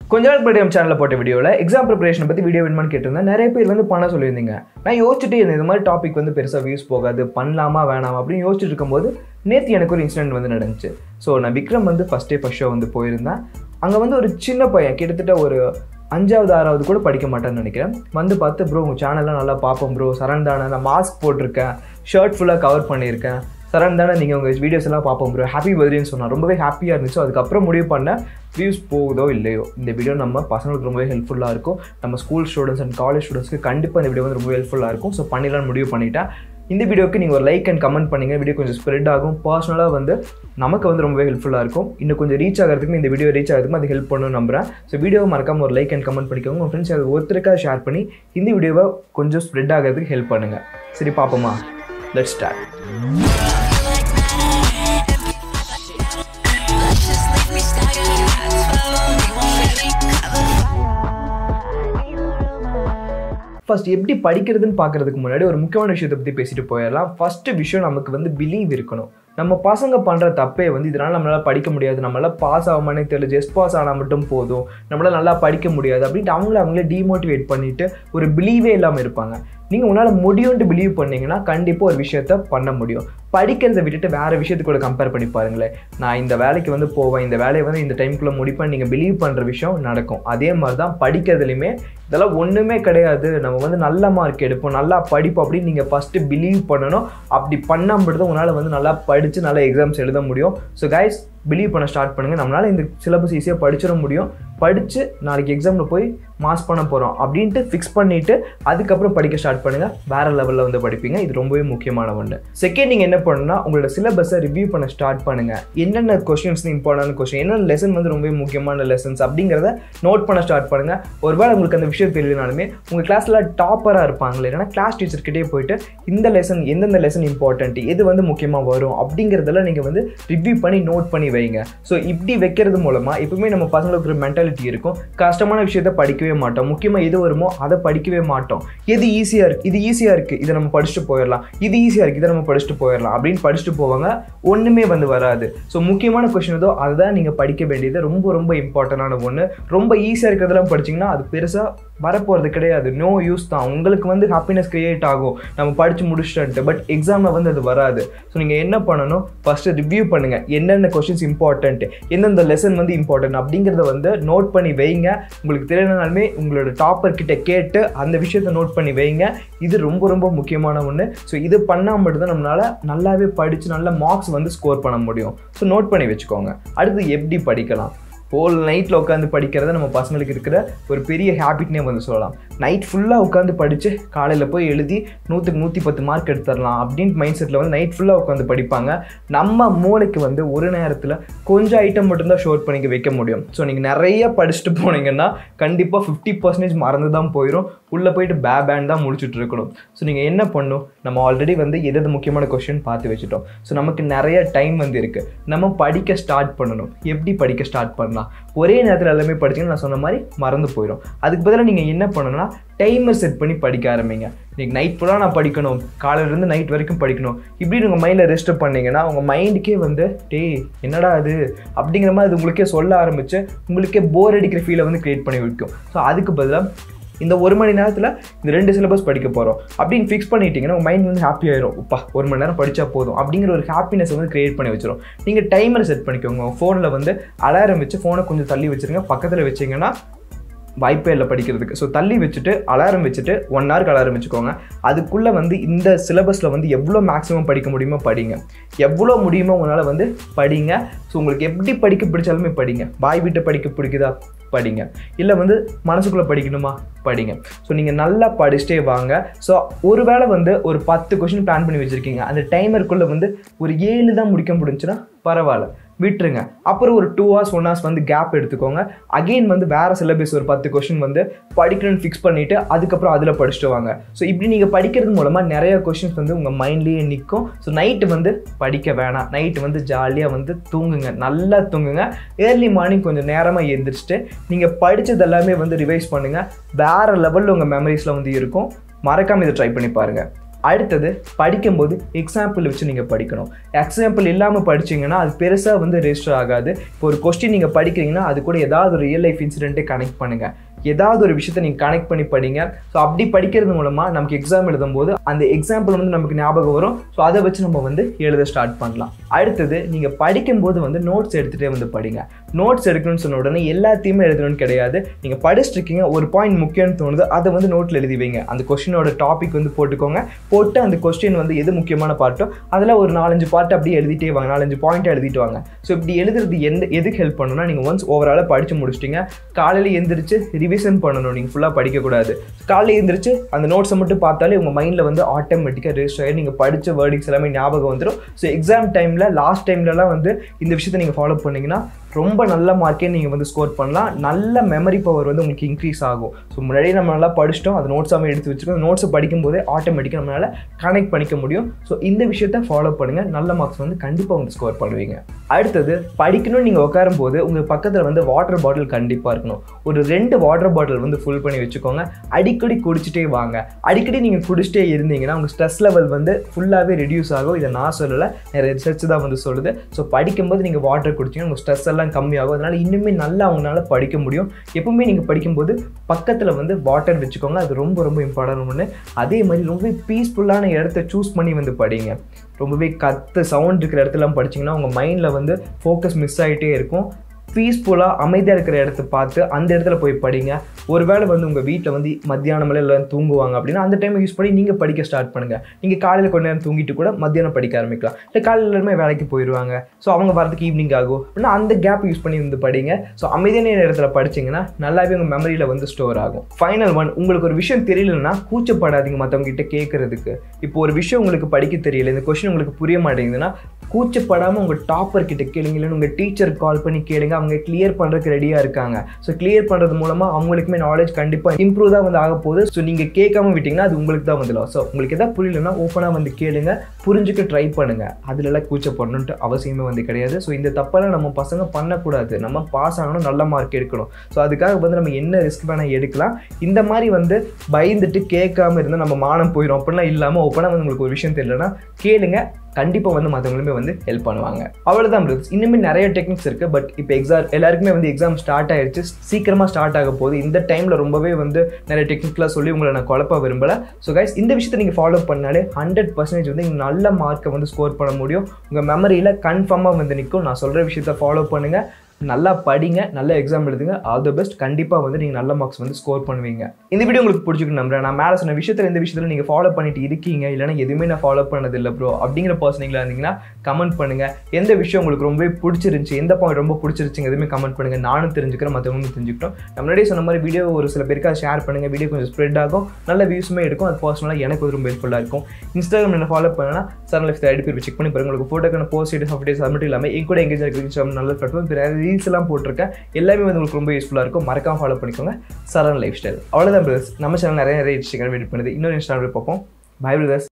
கொஞ்ச நாள் முன்னாடி நம்ம சேனலில் போட்ட வீடியோவில் எக்ஸாம் ப்ரிப்பரேஷனை பற்றி வீடியோ வேணுமான்னு கேட்டிருந்தேன் நிறைய பேர் வந்து பண்ண சொல்லியிருந்தீங்க நான் யோசிச்சுட்டு இருந்தேன் இந்த மாதிரி டாபிக் வந்து பெருசாக வியூஸ் போகாது பண்ணலாமா வேணாமா அப்படின்னு யோசிச்சுட்டு இருக்கும்போது நேற்று எனக்கு ஒரு இன்சிடென்ட் வந்து நடந்துச்சு ஸோ நான் விக்ரம் வந்து ஃபஸ்ட் டே ஃபஸ்ட் ஷோ வந்து போயிருந்தேன் அங்கே வந்து ஒரு சின்ன பையன் கிட்டத்தட்ட ஒரு அஞ்சாவது ஆறாவது கூட படிக்க மாட்டேன்னு நினைக்கிறேன் வந்து பார்த்து ப்ரோ உங்கள் சேனல்லாம் நல்லா பார்ப்போம் ப்ரோ சரண் தானே நான் மாஸ்க் போட்டிருக்கேன் ஷர்ட் ஃபுல்லாக கவர் பண்ணியிருக்கேன் சரண் தானே நீங்கள் உங்கள் வீடியோஸ் எல்லாம் பார்ப்போம் ப்ரோ ஹாப்பி பர்த்டேன்னு சொன்னார் ரொம்பவே ஹாப்பியாக இருந்துச்சு அதுக்கப்புறம் முடிவு பண்ணேன் வியூஸ் போகுதோ இல்லையோ இந்த வீடியோ நம்ம பசங்களுக்கு ரொம்பவே ஹெல்ப்ஃபுல்லாக இருக்கும் நம்ம ஸ்கூல் ஸ்டூடெண்ட்ஸ் அண்ட் காலேஜ் ஸ்டூடெண்ட்ஸ்க்கு கண்டிப்பாக இந்த வீடியோ வந்து ரொம்ப ஹெல்ப்ஃபுல்லாக இருக்கும் ஸோ பண்ணிடலாம்னு முடிவு பண்ணிட்டேன் இந்த வீடியோக்கு நீங்கள் ஒரு லைக் அண்ட் கமெண்ட் பண்ணிங்க வீடியோ கொஞ்சம் ஸ்ப்ரெட் ஆகும் பர்சனலாக வந்து நமக்கு வந்து ரொம்பவே ஹெல்ப்ஃபுல்லாக இருக்கும் இன்னும் கொஞ்சம் ரீச் ஆகிறதுக்கு இந்த வீடியோ ரீச் ஆகிறதுக்கு அது ஹெல்ப் பண்ணணும்னு நம்புறேன் ஸோ வீடியோவை மறக்காம ஒரு லைக் அண்ட் கமெண்ட் பண்ணிக்கோங்க உங்கள் ஃப்ரெண்ட்ஸ் அது ஒருத்தருக்காக ஷேர் பண்ணி இந்த வீடியோவை கொஞ்சம் ஸ்ப்ரெட் ஆகிறதுக்கு ஹெல்ப் பண்ணுங்கள் சரி பார்ப்போமா let start Just leave me stagnant. That's why we won't really cover. First எப்படி படிக்கிறதுன்னு பார்க்கறதுக்கு முன்னாடி ஒரு முக்கியமான விஷயத்தை பற்றி பேசிட்டு போயிடலாம் ஃபர்ஸ்ட் விஷயம் நமக்கு வந்து பிலீவ் இருக்கணும் நம்ம பசங்க பண்ணுற தப்பே வந்து இதனால் நம்மளால் படிக்க முடியாது நம்மளால் பாஸ் ஆகாமனே தெரியல ஜஸ்ட் பாஸ் ஆனால் மட்டும் போதும் நம்மளால் நல்லா படிக்க முடியாது அப்படின்ட்டு அவங்கள அவங்களே டிமோட்டிவேட் பண்ணிட்டு ஒரு பிலீவே இல்லாமல் இருப்பாங்க நீங்கள் உங்களால் முடியும்னு பிலீவ் பண்ணீங்கன்னா கண்டிப்பாக ஒரு விஷயத்த பண்ண முடியும் படிக்கிறதை விட்டுட்டு வேறு விஷயத்து கூட கம்பேர் பண்ணி பாருங்களேன் நான் இந்த வேலைக்கு வந்து போவேன் இந்த வேலையை வந்து இந்த டைம்குள்ளே முடிப்பேன் நீங்கள் பிலீவ் பண்ணுற விஷயம் நடக்கும் அதே மாதிரி தான் படிக்கிறதுலையுமே இதெல்லாம் ஒன்றுமே கிடையாது நம்ம வந்து நல்ல மார்க் எடுப்போம் நல்லா படிப்போம் அப்படின்னு நீங்கள் ஃபஸ்ட்டு பிலீவ் பண்ணணும் அப்படி பண்ணால் மட்டும் உங்களால் வந்து நல்லா படித்து நல்லா எக்ஸாம்ஸ் எழுத முடியும் ஸோ கைஸ் பிலீவ் பண்ண ஸ்டார்ட் பண்ணுங்கள் நம்மளால் இந்த சிலபஸ் ஈஸியாக படிச்சிட முடியும் படித்து நாளைக்கு எக்ஸாமில் போய் மாஸ் பண்ண போகிறோம் அப்படின்ட்டு ஃபிக்ஸ் பண்ணிவிட்டு அதுக்கப்புறம் படிக்க ஸ்டார்ட் பண்ணுங்கள் வேறு லெவலில் வந்து படிப்பீங்க இது ரொம்பவே முக்கியமான ஒன்று செகண்ட் நீங்கள் என்ன பண்ணணும்னா உங்களோட சிலபஸை ரிவ்யூ பண்ண ஸ்டார்ட் பண்ணுங்கள் என்னென்ன கொஷின்ஸ் இம்பார்ட்டன்ட் கொஷின் என்னென்ன லெசன் வந்து ரொம்பவே முக்கியமான லெசன்ஸ் அப்படிங்கிறத நோட் பண்ண ஸ்டார்ட் பண்ணுங்கள் ஒருவேளை உங்களுக்கு அந்த விஷயம் தெரியலனாலுமே உங்கள் கிளாஸில் டாப்பராக இருப்பாங்களே இல்லைனா கிளாஸ் டீச்சர்கிட்டே போயிட்டு இந்த லெசன் எந்தெந்த லெசன் இம்பார்ட்டன்ட் எது வந்து முக்கியமாக வரும் அப்படிங்கிறதெல்லாம் நீங்கள் வந்து ரிவ்யூ பண்ணி நோட் பண்ணி வைங்க ஸோ இப்படி வைக்கிறது மூலமாக எப்பவுமே நம்ம பசங்களுக்கு ஒரு மென்டாலிட்டி இருக்கும் கஷ்டமான விஷயத்த படிக்கவே மாட்டோம் முக்கியமாக எது வருமோ அதை படிக்கவே மாட்டோம் எது ஈஸியாக இருக்குது இது ஈஸியாக இருக்குது இதை நம்ம படிச்சுட்டு போயிடலாம் இது ஈஸியாக இருக்குது இதை நம்ம படிச்சுட்டு போயிடலாம் அப்படின்னு படிச்சுட்டு போவாங்க ஒன்றுமே வந்து வராது ஸோ முக்கியமான கொஷின் ஏதோ அதுதான் நீங்கள் படிக்க வேண்டியது ரொம்ப ரொம்ப இம்பார்ட்டண்டான ஒன்று ரொம்ப ஈஸியாக இருக்கிறதெல்லாம் படிச்சிங்கன்னா அது பெருசாக வரப்போகிறது கிடையாது நோ யூஸ் தான் உங்களுக்கு வந்து ஹாப்பினஸ் கிரியேட் ஆகும் நம்ம படித்து முடிச்சிட்டு பட் எக்ஸாமில் வந்து அது வராது ஸோ நீங்கள் என்ன பண்ணணும் ஃபஸ்ட்டு ரிவ்யூ பண்ணுங்கள் என்னென்ன கொஷின்ஸ் இம்பார்ட்டன்ட் எந்தெந்த லெசன் வந்து இம்பார்ட்டன்ட் அப்படிங்கிறத வந்து நோட் பண்ணி வைங்க உங்களுக்கு தெரியலனாலுமே உங்களோட டாப்பர் கிட்ட கேட்டு அந்த விஷயத்தை நோட் பண்ணி வைங்க இது ரொம்ப ரொம்ப முக்கியமான ஒன்று ஸோ இது பண்ணால் மட்டும்தான் நம்மளால் நல்லாவே படித்து நல்ல மார்க்ஸ் வந்து ஸ்கோர் பண்ண முடியும் ஸோ நோட் பண்ணி வச்சுக்கோங்க அடுத்து எப்படி படிக்கலாம் ஹோல் நைட்டில் உட்காந்து படிக்கிறத நம்ம பசங்களுக்கு இருக்கிற ஒரு பெரிய ஹேபிட்னே வந்து சொல்லலாம் நைட் ஃபுல்லாக உட்காந்து படித்து காலையில் போய் எழுதி நூற்றுக்கு நூற்றி பத்து மார்க் எடுத்துடலாம் அப்படின்ட்டு மைண்ட் செட்டில் வந்து நைட் ஃபுல்லாக உட்காந்து படிப்பாங்க நம்ம மூளைக்கு வந்து ஒரு நேரத்தில் கொஞ்சம் ஐட்டம் மட்டும்தான் ஷோர் பண்ணிக்க வைக்க முடியும் ஸோ நீங்கள் நிறைய படிச்சுட்டு போனீங்கன்னா கண்டிப்பாக ஃபிஃப்டி பர்சன்டேஜ் மறந்து தான் போயிடும் உள்ளே போயிட்டு பே பேன் தான் முடிச்சுட்டு இருக்கணும் ஸோ நீங்கள் என்ன பண்ணும் நம்ம ஆல்ரெடி வந்து எது எது முக்கியமான கொஷின் பார்த்து வச்சுட்டோம் ஸோ நமக்கு நிறைய டைம் வந்து இருக்குது நம்ம படிக்க ஸ்டார்ட் பண்ணணும் எப்படி படிக்க ஸ்டார்ட் பண்ணலாம் ஒரே நேரத்தில் எல்லாமே படிச்சிங்கன்னா நான் சொன்ன மாதிரி மறந்து போயிடும் அதுக்கு பதிலாக நீங்கள் என்ன பண்ணணும்னா டைமர் செட் பண்ணி படிக்க ஆரம்பிங்க இன்னைக்கு நைட் ஃபுல்லாக நான் படிக்கணும் காலையிலேருந்து நைட் வரைக்கும் படிக்கணும் இப்படி உங்கள் மைண்டில் ரெஸ்ட் பண்ணீங்கன்னா உங்கள் மைண்டுக்கே வந்து டேய் என்னடா அது அப்படிங்கிற மாதிரி அது உங்களுக்கே சொல்ல ஆரம்பித்து உங்களுக்கே போர் அடிக்கிற ஃபீலை வந்து க்ரியேட் பண்ணி வைக்கும் ஸோ அதுக்கு பதிலாக இந்த ஒரு மணி நேரத்தில் இந்த ரெண்டு சிலபஸ் படிக்க போகிறோம் அப்படின்னு ஃபிக்ஸ் பண்ணிட்டீங்கன்னா உங்கள் மைண்ட் வந்து ஹாப்பி ஆயிரும் உப்பா ஒரு மணி நேரம் படித்தா போதும் அப்படிங்கிற ஒரு ஹாப்பினஸ் வந்து க்ரியேட் பண்ணி வச்சிரும் நீங்கள் டைமர் செட் பண்ணிக்கோங்க ஃபோனில் வந்து அலாரம் வச்சு ஃபோனை கொஞ்சம் தள்ளி வச்சுருங்க பக்கத்தில் வச்சிங்கன்னா வாய்ப்பே இல்லை படிக்கிறதுக்கு ஸோ தள்ளி வச்சுட்டு அலாரம் வச்சுட்டு ஒன் ஹவருக்கு அலாரம் வச்சுக்கோங்க அதுக்குள்ளே வந்து இந்த சிலபஸில் வந்து எவ்வளோ மேக்ஸிமம் படிக்க முடியுமோ படிங்க எவ்வளோ முடியுமோ உங்களால் வந்து படிங்க ஸோ உங்களுக்கு எப்படி படிக்க பிடிச்சாலுமே படிங்க வாய் விட்டு படிக்க பிடிக்குதா படிங்க இல்லை வந்து மனசுக்குள்ளே படிக்கணுமா படிங்க ஸோ நீங்கள் நல்லா படிச்சுட்டே வாங்க ஸோ ஒருவேளை வந்து ஒரு பத்து கொஷின் பிளான் பண்ணி வச்சுருக்கீங்க அந்த டைமருக்குள்ளே வந்து ஒரு ஏழு தான் முடிக்க முடிஞ்சுன்னா பரவாயில்ல விட்டுருங்க அப்புறம் ஒரு டூ ஹவர்ஸ் ஒன் ஹவர்ஸ் வந்து கேப் எடுத்துக்கோங்க அகெயின் வந்து வேறு சிலபஸ் ஒரு பத்து கொஷின் வந்து படிக்கணும்னு ஃபிக்ஸ் பண்ணிவிட்டு அதுக்கப்புறம் அதில் படிச்சுட்டு வாங்க ஸோ இப்படி நீங்கள் படிக்கிறது மூலமாக நிறைய கொஷின்ஸ் வந்து உங்கள் மைண்ட்லேயே நிற்கும் ஸோ நைட்டு வந்து படிக்க வேணாம் நைட்டு வந்து ஜாலியாக வந்து தூங்குங்க நல்லா தூங்குங்க ஏர்லி மார்னிங் கொஞ்சம் நேரமாக எழுந்திரிச்சிட்டு நீங்கள் படித்தது எல்லாமே வந்து ரிவைஸ் பண்ணுங்கள் வேறு லெவலில் உங்கள் மெமரிஸில் வந்து இருக்கும் மறக்காமல் இதை ட்ரை பண்ணி பாருங்கள் அடுத்தது படிக்கும்போது எக்ஸாம்பிள் வச்சு நீங்கள் படிக்கணும் எக்ஸாம்பிள் இல்லாமல் படிச்சீங்கன்னா அது பெருசாக வந்து ரெஜிஸ்டர் ஆகாது இப்போ ஒரு கொஸ்டின் நீங்கள் படிக்கிறீங்கன்னா அது கூட ஏதாவது ஒரு ரியல் லைஃப் இன்சிடென்ட்டை கனெக்ட் பண்ணுங்கள் ஏதாவது ஒரு விஷயத்தை நீங்கள் கனெக்ட் பண்ணி படிங்க ஸோ அப்படி படிக்கிறது மூலமாக நமக்கு எக்ஸாம் எழுதும்போது அந்த எக்ஸாம்பிள் வந்து நமக்கு ஞாபகம் வரும் ஸோ அதை வச்சு நம்ம வந்து எழுத ஸ்டார்ட் பண்ணலாம் அடுத்தது நீங்கள் படிக்கும்போது வந்து நோட்ஸ் எடுத்துகிட்டே வந்து படிங்க நோட்ஸ் எடுக்கணும்னு சொன்ன உடனே எல்லாத்தையுமே எழுதணும்னு கிடையாது நீங்கள் படிச்சுட்டு இருக்கீங்க ஒரு பாயிண்ட் முக்கியம்னு தோணுது அதை வந்து நோட்டில் எழுதி வைங்க அந்த கொஸ்டினோட டாபிக் வந்து போட்டுக்கோங்க போட்டு அந்த கொஸ்டின் வந்து எது முக்கியமான பார்ட்டோ அதில் ஒரு நாலஞ்சு பார்ட் அப்படியே எழுதிட்டே வாங்க நாலஞ்சு பாயிண்ட் எழுதிட்டு வாங்க ஸோ இப்படி எழுதுறது எந்த எதுக்கு ஹெல்ப் பண்ணுன்னா நீங்கள் ஒன்ஸ் ஓவராலாக படித்து முடிச்சிட்டிங்க காலையில் எந்திரிச்சு ரிவிஷன் பண்ணணும் நீங்கள் ஃபுல்லாக படிக்கக்கூடாது காலையில் எந்திரிச்சு அந்த நோட்ஸை மட்டும் பார்த்தாலே உங்கள் மைண்டில் வந்து ஆட்டோமேட்டிக்காக ரெஜிஸ்டர் ஆகி நீங்கள் படித்த வேர்டிங்ஸ் எல்லாமே ஞாபகம் வந்துடும் ஸோ எக்ஸாம் டைமில் லாஸ்ட் டைம்லலாம் வந்து இந்த விஷயத்தை நீங்கள் ஃபாலோ பண்ணிங்கன்னா ரொம்ப நல்ல மார்க்கே நீங்கள் வந்து ஸ்கோர் பண்ணலாம் நல்ல மெமரி பவர் வந்து உங்களுக்கு இன்க்ரீஸ் ஆகும் ஸோ முன்னாடியே நம்ம நல்லா படிச்சிட்டோம் அது நோட்ஸாக எடுத்து வச்சுருக்கோம் நோட்ஸை படிக்கும்போதே ஆட்டோமேட்டிக்காக நம்மளால் கனெக்ட் பண்ணிக்க முடியும் ஸோ இந்த விஷயத்த ஃபாலோ பண்ணுங்கள் நல்ல மார்க்ஸ் வந்து கண்டிப்பாக வந்து ஸ்கோர் பண்ணுவீங்க அடுத்தது படிக்கணும்னு நீங்கள் உட்காரும் போது உங்கள் பக்கத்தில் வந்து வாட்டர் பாட்டில் கண்டிப்பாக இருக்கணும் ஒரு ரெண்டு வாட்டர் பாட்டில் வந்து ஃபுல் பண்ணி வச்சுக்கோங்க அடிக்கடி குடிச்சிட்டே வாங்க அடிக்கடி நீங்கள் குடிச்சிட்டே இருந்தீங்கன்னா உங்கள் ஸ்ட்ரெஸ் லெவல் வந்து ஃபுல்லாகவே ரெடியூஸ் ஆகும் இதை நான் சொல்லலை நிறைய ரிசர்ச் தான் வந்து சொல்லுது ஸோ படிக்கும்போது நீங்கள் வாட்டர் குடிச்சிங்கன்னா உங்கள் ஸ்ட்ரெஸ் எல்லாம் கம்மியாகும் அதனால் இன்னுமே நல்லா அவங்களால படிக்க முடியும் எப்பவுமே நீங்கள் படிக்கும்போது பக்கத்தில் வந்து வாட்டர் வச்சுக்கோங்க அது ரொம்ப ரொம்ப இம்பார்ட்டன்ட் ஒன்று அதே மாதிரி ரொம்பவே பீஸ்ஃபுல்லான இடத்த சூஸ் பண்ணி வந்து படிங்க ரொம்பவே கத்து சவுண்ட் இருக்கிற இடத்துலாம் படிச்சிங்கன்னா உங்கள் மைண்டில் வந்து ஃபோக்கஸ் மிஸ் ஆகிட்டே இருக்கும் பீஸ்ஃபுல்லாக அமைதியாக இருக்கிற இடத்த பார்த்து அந்த இடத்துல போய் படிங்க ஒருவேளை வந்து உங்கள் வீட்டில் வந்து மத்தியானமெல்லாம் எல்லாம் தூங்குவாங்க அப்படின்னா அந்த டைமை யூஸ் பண்ணி நீங்கள் படிக்க ஸ்டார்ட் பண்ணுங்கள் நீங்கள் காலையில் கொஞ்ச நேரம் தூங்கிட்டு கூட மத்தியானம் படிக்க ஆரம்பிக்கலாம் இல்லை காலையில் எல்லாருமே வேலைக்கு போயிடுவாங்க ஸோ அவங்க வரதுக்கு ஈவினிங் ஆகும் அப்படின்னா அந்த கேப் யூஸ் பண்ணி வந்து படிங்க ஸோ அமைதியான இடத்துல படிச்சிங்கன்னா நல்லாவே உங்கள் மெமரியில் வந்து ஸ்டோர் ஆகும் ஃபைனல் ஒன் உங்களுக்கு ஒரு விஷயம் தெரியலன்னா கூச்சப்படாதீங்க மற்றவங்க கிட்ட கேட்கறதுக்கு இப்போ ஒரு விஷயம் உங்களுக்கு படிக்க தெரியல இந்த கொஸ்டின் உங்களுக்கு புரிய மாட்டேங்குதுன்னா கூச்சப்படாமல் உங்கள் டாப்பர் கிட்ட கேளுங்க இல்லைன்னு உங்கள் டீச்சர் கால் பண்ணி கேளுங்க அவங்க கிளியர் பண்ணுறதுக்கு ரெடியாக இருக்காங்க ஸோ கிளியர் பண்ணுறது மூலமாக அவங்களுக்குமே நாலேஜ் கண்டிப்பாக இம்ப்ரூவ் தான் வந்து ஆக போகுது ஸோ நீங்கள் கேட்காம விட்டிங்கன்னா அது உங்களுக்கு தான் வந்துடும் ஸோ உங்களுக்கு எதாவது புரியலன்னா ஓப்பனாக வந்து கேளுங்க புரிஞ்சுக்க ட்ரை பண்ணுங்கள் அதுலலாம் கூச்சப்படணுன்ட்டு அவசியமே வந்து கிடையாது ஸோ இந்த தப்பெல்லாம் நம்ம பசங்க பண்ணக்கூடாது நம்ம பாஸ் ஆகணும் நல்ல மார்க் எடுக்கணும் ஸோ அதுக்காக வந்து நம்ம என்ன ரிஸ்க் வேணால் எடுக்கலாம் இந்த மாதிரி வந்து பயந்துட்டு கேட்காம இருந்தால் நம்ம மானம் போயிடும் அப்படிலாம் இல்லாமல் ஓப்பனாக வந்து உங்களுக்கு ஒரு விஷயம் தெரியலனா கேளுங்க கண்டிப்பாக வந்து மற்றவங்களுமே வந்து ஹெல்ப் பண்ணுவாங்க அவ்வளோதான் பிரதர்ஸ் இன்னுமே நிறைய டெக்னிக்ஸ் இருக்குது பட் இப்போ எக்ஸாம் எல்லாருக்குமே வந்து எக்ஸாம் ஸ்டார்ட் ஆயிடுச்சு சீக்கிரமாக ஸ்டார்ட் ஆக போகுது இந்த டைமில் ரொம்பவே வந்து நிறைய டெக்னிக்லாம் சொல்லி உங்களை நான் குழப்ப விரும்பலை ஸோ கைஸ் இந்த விஷயத்தை நீங்கள் ஃபாலோ பண்ணாலே ஹண்ட்ரட் பர்சன்டேஜ் வந்து நீங்கள் நல்ல மார்க்கை வந்து ஸ்கோர் பண்ண முடியும் உங்கள் மெமரியில் கன்ஃபார்மாக வந்து நிற்கும் நான் சொல்கிற விஷயத்த ஃபாலோ பண்ணுங்கள் நல்லா படிங்க நல்ல எக்ஸாம் எழுதுங்க ஆல் த பெஸ்ட் கண்டிப்பாக வந்து நீங்கள் நல்ல மார்க்ஸ் வந்து ஸ்கோர் பண்ணுவீங்க இந்த வீடியோ உங்களுக்கு பிடிச்சிருக்கு நம்புறேன் நான் மேலே சொன்ன விஷயத்தில் இந்த விஷயத்தில் நீங்கள் ஃபாலோ பண்ணிட்டு இருக்கீங்க இல்லைனா எதுவுமே நான் ஃபாலோ பண்ணது இல்லை ப்ரோ அப்படிங்கிற பர்சனிங்களா இருந்தீங்கன்னா கமெண்ட் பண்ணுங்கள் எந்த விஷயம் உங்களுக்கு ரொம்பவே பிடிச்சிருந்துச்சு எந்த பாயிண்ட் ரொம்ப பிடிச்சிருச்சுங்க எதுவுமே கமெண்ட் பண்ணுங்கள் நானும் தெரிஞ்சுக்கிறேன் மற்றவங்களும் தெரிஞ்சுக்கிட்டோம் நம்ம முன்னாடியே சொன்ன மாதிரி வீடியோ ஒரு சில பேருக்கு அதை ஷேர் பண்ணுங்கள் வீடியோ கொஞ்சம் ஸ்ப்ரெட் ஆகும் நல்ல வியூஸுமே இருக்கும் அது பர்சனலாக எனக்கு ரொம்ப ஹெல்ப்ஃபுல்லாக இருக்கும் இன்ஸ்டாகிராம் என்ன ஃபாலோ பண்ணனா சரன் லைஃப் ஐடி பேர் செக் பண்ணி பாருங்க உங்களுக்கு ஃபோட்டோக்கான போஸ்ட் அப்டேட்ஸ் அது மட்டும் இல்லாமல் என் கூட எங்கேஜ் இருக்கு நல்ல பிளாட்ஃபார்ம் ரீல்ஸ் எல்லாம் போட்டிருக்கேன் எல்லாமே வந்து உங்களுக்கு ரொம்ப யூஸ்ஃபுல்லாக இருக்கும் மறக்காம ஃபாலோ பண்ணிக்கோங்க சரண் லைஃப் ஸ்டைல் அவ்வளோதான் பிரதர்ஸ் நம்ம சேனல் நிறைய நிறைய இன்ஸ்டாகிராம் வெயிட் பண்ணுது இன்னொரு இன்ஸ்டாகிராம் பார்ப்போம் பை பிரதர்ஸ்